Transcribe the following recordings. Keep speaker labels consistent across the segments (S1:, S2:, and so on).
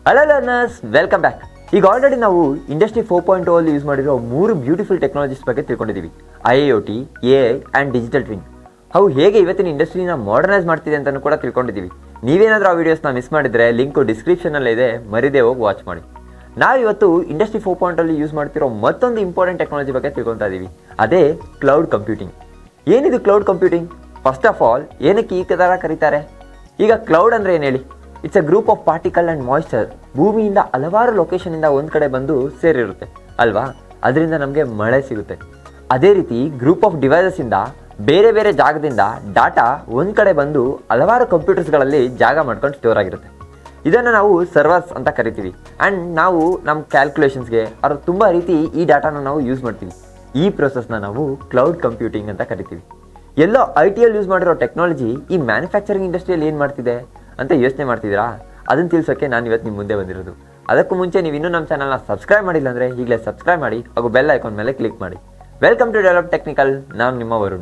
S1: hello learners welcome back ಈಗ already ನಾವು industry four point ಅಲ್ಲಿ ಯೂಸ್ ಮಾಡಿರೋ ಮೂರು ಬ್ಯೂಟಿಫುಲ್ ಟೆಕ್ನಾಲಜೀಸ್ ಬಗ್ಗೆ ತಿಳ್ಕೊಂಡಿದ್ದೀವಿ I I O T A I and digital twin ಅವು ಹೇಗೆ ಇವತ್ತಿನ ಇಂಡಸ್ಟ್ರಿನ ಮಾಡರ್ನೈಸ್ ಮಾಡ್ತಿದೆ ಅಂತಲೂ ಕೂಡ ತಿಳ್ಕೊಂಡಿದ್ದೀವಿ ನೀವೇನಾದರೂ ಆ ವಿಡಿಯೋಸ್ನ ಮಿಸ್ ಮಾಡಿದ್ರೆ ಲಿಂಕು ಡಿಸ್ಕ್ರಿಪ್ಷನಲ್ಲೇ ಇದೆ ಮರಿದೇ ಹೋಗಿ ವಾಚ್ ಮಾಡಿ ನಾವು ಇವತ್ತು ಇಂಡಸ್ಟ್ರಿ ಫೋರ್ ಪಾಯಿಂಟ್ ಅಲ್ಲಿ ಯೂಸ್ ಮಾಡ್ತಿರೋ ಮತ್ತೊಂದು ಇಂಪಾರ್ಟೆಂಟ್ ಟೆಕ್ನಾಲಜಿ ಬಗ್ಗೆ ತಿಳ್ಕೊತಾ ಇದ್ದೀವಿ ಅದೇ ಕ್ಲೌಡ್ ಕಂಪ್ಯೂಟಿಂಗ್ ಏನಿದು cloud computing first of all ಏನಕ್ಕೆ ಈ ಥರ ಕರೀತಾರೆ ಈಗ ಕ್ಲೌಡ್ ಅಂದ್ರೆ ಏನು ಹೇಳಿ it's a group of particle and moisture ಭೂಮಿಯಿಂದ ಹಲವಾರು ಲೊಕೇಶನ್ ಇಂದ ಒಂದ್ ಕಡೆ ಬಂದು ಸೇರಿರುತ್ತೆ ಅಲ್ವಾ ಅದರಿಂದ ನಮಗೆ ಮಳೆ ಸಿಗುತ್ತೆ ಅದೇ ರೀತಿ ಗ್ರೂಪ್ ಆಫ್ ಡಿವೈಸಸ್ ಇಂದ ಬೇರೆ ಬೇರೆ ಜಾಗದಿಂದ ಡಾಟಾ ಒಂದ್ ಕಡೆ ಬಂದು ಹಲವಾರು ಕಂಪ್ಯೂಟರ್ಸ್ಗಳಲ್ಲಿ ಜಾಗ ಮಾಡ್ಕೊಂಡು ಸ್ಟೋರ್ ಆಗಿರುತ್ತೆ ಇದನ್ನು ನಾವು ಸರ್ವರ್ಸ್ ಅಂತ ಕರಿತೀವಿ ಆ್ಯಂಡ್ ನಾವು ನಮ್ಮ ಕ್ಯಾಲ್ಕುಲೇಷನ್ಸ್ಗೆ ಅವ್ರ ತುಂಬ ರೀತಿ ಈ ಡಾಟಾನ ನಾವು ಯೂಸ್ ಮಾಡ್ತೀವಿ ಈ ಪ್ರೊಸೆಸ್ನ ನಾವು ಕ್ಲೌಡ್ ಕಂಪ್ಯೂಟಿಂಗ್ ಅಂತ ಕರಿತೀವಿ ಎಲ್ಲೋ ಐ ಟಿಯಲ್ಲಿ ಯೂಸ್ ಮಾಡಿರೋ ಟೆಕ್ನಾಲಜಿ ಈ ಮ್ಯಾನುಫ್ಯಾಕ್ಚರಿಂಗ್ ಇಂಡಸ್ಟ್ರಿಯಲ್ಲಿ ಏನು ಮಾಡ್ತಿದೆ ಅಂತ ಯೋಚನೆ ಮಾಡ್ತಿದ್ದೀರಾ ಅದನ್ನು ತಿಳಿಸೋಕ್ಕೆ ನಾನು ಇವತ್ತು ನಿಮ್ಮ ಮುಂದೆ ಬಂದಿರೋದು ಅದಕ್ಕೂ ಮುಂಚೆ ನೀವು ಇನ್ನೂ ನಮ್ಮ ಚಾನಲ್ನ ಸಬ್ಸ್ಕ್ರೈಬ್ ಮಾಡಿಲ್ಲ ಅಂದರೆ ಈಗಲೇ ಸಬ್ಸ್ಕ್ರೈಬ್ ಮಾಡಿ ಹಾಗೂ ಬೆಲ್ ಐಕಾನ್ ಮೇಲೆ ಕ್ಲಿಕ್ ಮಾಡಿ ವೆಲ್ಕಮ್ ಟು ಡೆವಲಪ್ ಟೆಕ್ನಿಕಲ್ ನಾನು ನಿಮ್ಮ ವರುಣ್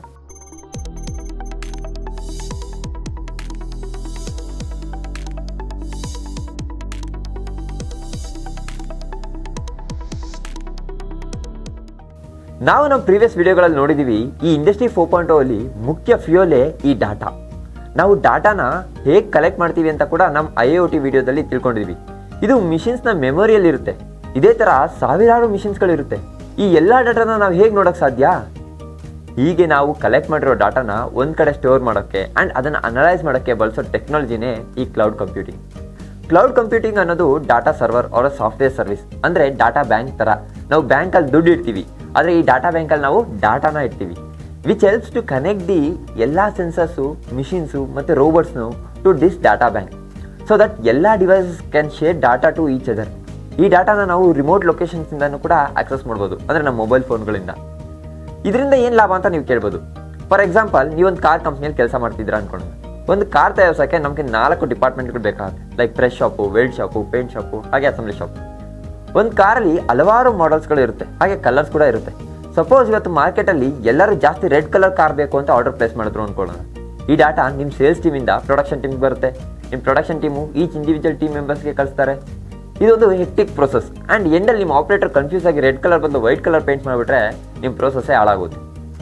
S1: ನಾವು ನಮ್ಮ ಪ್ರೀವಿಯಸ್ ವಿಡಿಯೋಗಳಲ್ಲಿ ನೋಡಿದ್ದೀವಿ ಈ ಇಂಡಸ್ಟ್ರಿ ಫೋರ್ ಪಾಯಿಂಟ್ ಅಲ್ಲಿ ಮುಖ್ಯ ಫ್ಯೂಯಲೇ ಈ ಡಾಟಾ ನಾವು ಡಾಟಾನ ಹೇಗೆ ಕಲೆಕ್ಟ್ ಮಾಡ್ತೀವಿ ಅಂತ ಕೂಡ ನಮ್ಮ ಐ ಒ ಟಿ ವಿಡಿಯೋದಲ್ಲಿ ತಿಳ್ಕೊಂಡಿದ್ವಿ ಇದು ಮಿಷಿನ್ಸ್ನ ಮೆಮೊರಿಯಲ್ಲಿ ಇರುತ್ತೆ ಇದೇ ಥರ ಸಾವಿರಾರು ಮಿಷಿನ್ಸ್ಗಳಿರುತ್ತೆ ಈ ಎಲ್ಲ ಡಾಟಾನ ನಾವು ಹೇಗೆ ನೋಡೋಕ್ಕೆ ಸಾಧ್ಯ ಹೀಗೆ ನಾವು ಕಲೆಕ್ಟ್ ಮಾಡಿರೋ ಡಾಟಾನ ಒಂದು ಕಡೆ ಸ್ಟೋರ್ ಮಾಡೋಕ್ಕೆ ಆ್ಯಂಡ್ ಅದನ್ನು ಅನಲೈಸ್ ಮಾಡೋಕ್ಕೆ ಬಳಸೋ ಟೆಕ್ನಾಲಜಿನೇ ಈ ಕ್ಲೌಡ್ ಕಂಪ್ಯೂಟಿಂಗ್ ಕ್ಲೌಡ್ ಕಂಪ್ಯೂಟಿಂಗ್ ಅನ್ನೋದು ಡಾಟಾ ಸರ್ವರ್ ಅವರ ಸಾಫ್ಟ್ವೇರ್ ಸರ್ವಿಸ್ ಅಂದರೆ ಡಾಟಾ ಬ್ಯಾಂಕ್ ಥರ ನಾವು ಬ್ಯಾಂಕಲ್ಲಿ ದುಡ್ಡು ಇಡ್ತೀವಿ ಆದರೆ ಈ ಡಾಟಾ ಬ್ಯಾಂಕಲ್ಲಿ ನಾವು ಡಾಟಾನ ಇಡ್ತೀವಿ which helps to connect the ಎಲ್ಲ ಸೆನ್ಸರ್ಸು ಮಿಷಿನ್ಸು ಮತ್ತು ರೋಬೋಟ್ಸ್ನು to this data bank so that ಎಲ್ಲ devices can share data to each other ಈ ಡಾಟಾನ ನಾವು ರಿಮೋಟ್ ಲೊಕೇಶನ್ಸಿಂದನೂ ಕೂಡ ಆಕ್ಸೆಸ್ ಮಾಡ್ಬೋದು ಅಂದರೆ ನಮ್ಮ ಮೊಬೈಲ್ ಫೋನ್ಗಳಿಂದ ಇದರಿಂದ ಏನು ಲಾಭ ಅಂತ ನೀವು ಕೇಳ್ಬೋದು ಫಾರ್ ಎಕ್ಸಾಂಪಲ್ ನೀವೊಂದು ಕಾರ್ ಕಂಪ್ನಿಯಲ್ಲಿ ಕೆಲಸ ಮಾಡ್ತಿದ್ದೀರಾ ಅನ್ಕೊಂಡು ಒಂದು ಕಾರ್ ತಯಾರಿಸೋಕ್ಕೆ ನಮಗೆ ನಾಲ್ಕು ಡಿಪಾರ್ಟ್ಮೆಂಟ್ಗಳು ಬೇಕಾಗುತ್ತೆ like press shop weld shop paint shop ಹಾಗೆ ಅಸೆಂಬ್ಲಿ ಶಾಪ್ ಒಂದು ಕಾರಲ್ಲಿ ಹಲವಾರು ಮಾಡೆಲ್ಸ್ಗಳು ಇರುತ್ತೆ ಹಾಗೆ ಕಲರ್ಸ್ ಕೂಡ ಇರುತ್ತೆ ಸಪೋಸ್ ಇವತ್ತು ಮಾರ್ಕೆಟಲ್ಲಿ ಎಲ್ಲರೂ ಜಾಸ್ತಿ ರೆಡ್ ಕಲರ್ ಕಾರ್ ಬೇಕು ಅಂತ ಆರ್ಡರ್ ಪ್ಲೇಸ್ ಮಾಡಿದ್ರು ಅನ್ಕೊಳ್ಳೋಣ ಈ ಡಾಟಾ ನಿಮ್ಮ ಸೇಲ್ಸ್ ಟೀಮಿಂದ ಪ್ರೊಡಕ್ಷನ್ ಟೀಮ್ಗೆ ಬರುತ್ತೆ ನಿಮ್ಮ production team each individual team ಮೆಂಬರ್ಸ್ಗೆ ಕಳಿಸ್ತಾರೆ ಇದೊಂದು ಹೆಕ್ಟಿಕ್ ಪ್ರೊಸೆಸ್ ಆ್ಯಂಡ್ ಎಂಡಲ್ಲಿ ನಿಮ್ಮ ಆಪರೇಟರ್ ಕನ್ಫ್ಯೂಸ್ ಆಗಿ ರೆಡ್ ಕಲರ್ ಬಂದು ವೈಟ್ ಕಲರ್ ಪೇಂಟ್ ಮಾಡಿಬಿಟ್ರೆ ನಿಮ್ಮ ಪ್ರೊಸೆಸ್ಸೇ ಹಾಳಾಗುತ್ತೆ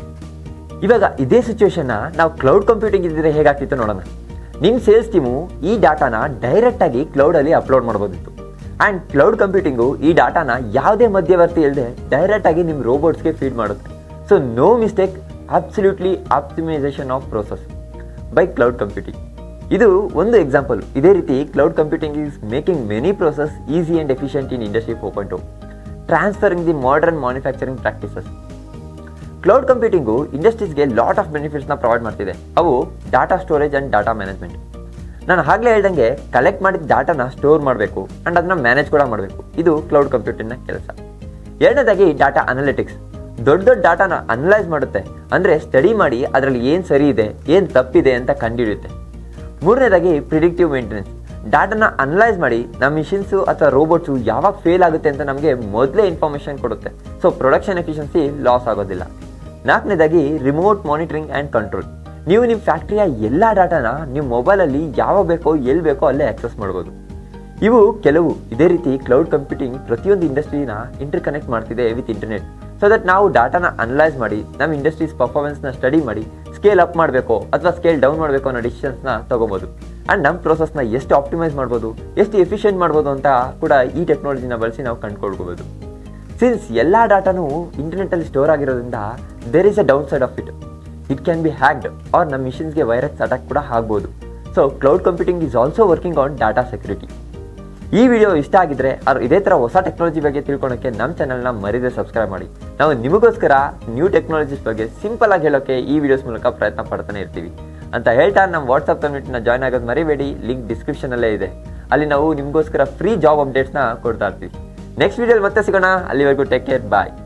S1: ಇವಾಗ ಇದೇ ಸಿಚುವೇಶನ್ನ ನಾವು ಕ್ಲೌಡ್ ಕಂಪ್ಯೂಟಿಂಗ್ ಇದ್ದಿದ್ರೆ ಹೇಗಾಗ್ತಿತ್ತು ನೋಡೋಣ ನಿಮ್ಮ ಸೇಲ್ಸ್ ಟೀಮು ಈ ಡಾಟಾನ ಡೈರೆಕ್ಟಾಗಿ ಕ್ಲೌಡಲ್ಲಿ ಅಪ್ಲೋಡ್ ಮಾಡ್ಬೋದಿತ್ತು ಆ್ಯಂಡ್ ಕ್ಲೌಡ್ ಕಂಪ್ಯೂಟಿಂಗು ಈ ಡಾಟಾನ ಯಾವುದೇ ಮಧ್ಯವರ್ತಿ ಇಲ್ಲದೆ ಡೈರೆಕ್ಟಾಗಿ ನಿಮ್ಮ ರೋಬೋಟ್ಸ್ಗೆ ಫೀಡ್ ಮಾಡುತ್ತೆ so no mistake absolutely optimization of process by cloud computing ಇದು ಒಂದು ಎಕ್ಸಾಂಪಲ್ ಇದೇ ರೀತಿ cloud computing is making many process easy and efficient in industry four point transferring the modern manufacturing practices cloud computing ಇಂಡಸ್ಟ್ರೀಸ್ಗೆ lot of ಬೆನಿಫಿಟ್ಸ್ನ provide ಮಾಡ್ತಿದೆ ಅವು data storage and data management ನಾನು ಆಗಲೇ ಹೇಳ್ದಂಗೆ ಕಲೆಕ್ಟ್ ಮಾಡಿದ ಡಾಟಾನ ಸ್ಟೋರ್ ಮಾಡಬೇಕು ಆ್ಯಂಡ್ ಅದನ್ನ ಮ್ಯಾನೇಜ್ ಕೂಡ ಮಾಡಬೇಕು ಇದು ಕ್ಲೌಡ್ ಕಂಪ್ಯೂಟಿಂಗ್ನ ಕೆಲಸ ಎರಡನೇದಾಗಿ ಡಾಟಾ ಅನಾಲಿಟಿಕ್ಸ್ ದೊಡ್ಡ ದೊಡ್ಡ ಡಾಟಾನ ಅನಲೈಸ್ ಮಾಡುತ್ತೆ ಅಂದರೆ ಸ್ಟಡಿ ಮಾಡಿ ಅದರಲ್ಲಿ ಏನು ಸರಿ ಇದೆ ಏನು ತಪ್ಪಿದೆ ಅಂತ ಕಂಡುಹಿಡಿಯುತ್ತೆ ಮೂರನೇದಾಗಿ ಪ್ರಿಡಿಕ್ಟಿವ್ ಮೇಂಟೆನೆನ್ಸ್ ಡಾಟಾನ ಅನಲೈಸ್ ಮಾಡಿ ನಮ್ಮ ಮಿಷಿನ್ಸು ಅಥವಾ ರೋಬೋಟ್ಸು ಯಾವಾಗ ಫೇಲ್ ಆಗುತ್ತೆ ಅಂತ ನಮಗೆ ಮೊದಲೇ ಇನ್ಫಾರ್ಮೇಷನ್ ಕೊಡುತ್ತೆ ಸೊ ಪ್ರೊಡಕ್ಷನ್ ಎಫಿಷಿಯನ್ಸಿ ಲಾಸ್ ಆಗೋದಿಲ್ಲ ನಾಲ್ಕನೇದಾಗಿ ರಿಮೋಟ್ ಮಾನಿಟರಿಂಗ್ ಆ್ಯಂಡ್ ಕಂಟ್ರೋಲ್ ನೀವು ನಿಮ್ಮ ಫ್ಯಾಕ್ಟ್ರಿಯ ಎಲ್ಲ ಡಾಟಾನ ನಿಮ್ಮ ಮೊಬೈಲಲ್ಲಿ ಯಾವಾಗ ಬೇಕೋ ಎಲ್ಲಿ ಬೇಕೋ ಅಲ್ಲೇ ಆಕ್ಸೆಸ್ ಮಾಡ್ಬೋದು ಇವು ಕೆಲವು ಇದೇ ರೀತಿ ಕ್ಲೌಡ್ ಕಂಪ್ಯೂಟಿಂಗ್ ಪ್ರತಿಯೊಂದು ಇಂಡಸ್ಟ್ರಿನ ಇಂಟರ್ ಕನೆಕ್ಟ್ ಮಾಡ್ತಿದೆ ವಿತ್ ಇಂಟರ್ನೆಟ್ ಸೊ ದಟ್ ನಾವು ಡಾಟಾನ ಅನಲೈಸ್ ಮಾಡಿ ನಮ್ಮ ಇಂಡಸ್ಟ್ರೀಸ್ ಪರ್ಫಾರ್ಮೆನ್ಸ್ನ ಸ್ಟಡಿ ಮಾಡಿ ಸ್ಕೇಲ್ ಅಪ್ ಮಾಡಬೇಕು ಅಥವಾ ಸ್ಕೇಲ್ ಡೌನ್ ಮಾಡಬೇಕು ಅನ್ನೋ ಡಿಸಿಷನ್ಸ್ನ ತಗೋಬೋದು ಆ್ಯಂಡ್ ನಮ್ಮ ಪ್ರೊಸೆಸ್ನ ಎಷ್ಟು ಆಪ್ಟಿಮೈಸ್ ಮಾಡ್ಬೋದು ಎಷ್ಟು ಎಫಿಷಿಯೆಂಟ್ ಮಾಡ್ಬೋದು ಅಂತ ಕೂಡ ಈ ಟೆಕ್ನಾಲಜಿನ ಬಳಸಿ ನಾವು ಕಂಡುಕೊಳ್ಬೋದು ಸಿನ್ಸ್ ಎಲ್ಲ ಡಾಟಾನು ಇಂಟರ್ನೆಟ್ಟಲ್ಲಿ ಸ್ಟೋರ್ ಆಗಿರೋದ್ರಿಂದ there is a down side of it it can be hacked or ನಮ್ಮ ಮಿಷಿನ್ಸ್ಗೆ ವೈರಸ್ ಅಟ್ಯಾಕ್ ಕೂಡ ಆಗ್ಬೋದು so cloud computing is also working on data security ಈ ವಿಡಿಯೋ ಇಷ್ಟ ಆಗಿದ್ರೆ ಅವ್ರು ಇದೇ ಥರ ಹೊಸ ಟೆಕ್ನಾಲಜಿ ಬಗ್ಗೆ ತಿಳ್ಕೊಳಕ್ಕೆ ನಮ್ಮ ಚಾನಲ್ನ ಮರಿದೇ ಸಬ್ಸ್ಕ್ರೈಬ್ ಮಾಡಿ ನಾವು ನಿಮಗೋಸ್ಕರ ನ್ಯೂ ಟೆಕ್ನಾಲಜೀಸ್ ಬಗ್ಗೆ ಸಿಂಪಲ್ ಆಗಿ ಹೇಳೋಕ್ಕೆ ಈ ವಿಡಿಯೋಸ್ ಮೂಲಕ ಪ್ರಯತ್ನ ಪಡ್ತಾನೆ ಇರ್ತೀವಿ ಅಂತ ಹೇಳ್ತಾ ನಮ್ಮ ವಾಟ್ಸಪ್ ಕಮ್ಯುನಿಟಿನ ಜಾಯ್ನ್ ಆಗೋದು ಮರಿಬೇಡಿ ಲಿಂಕ್ ಡಿಸ್ಕ್ರಿಪ್ಷನಲ್ಲೇ ಇದೆ ಅಲ್ಲಿ ನಾವು ನಿಮಗೋಸ್ಕರ ಫ್ರೀ ಜಾಬ್ ಅಪ್ಡೇಟ್ಸ್ನ ಕೊಡ್ತಾ ಇರ್ತೀವಿ ನೆಕ್ಸ್ಟ್ ವಿಡಿಯೋಲಿ ಮತ್ತೆ ಸಿಗೋಣ ಅಲ್ಲಿವರೆಗೂ ಟೇಕ್ ಕೇರ್ ಬಾಯ್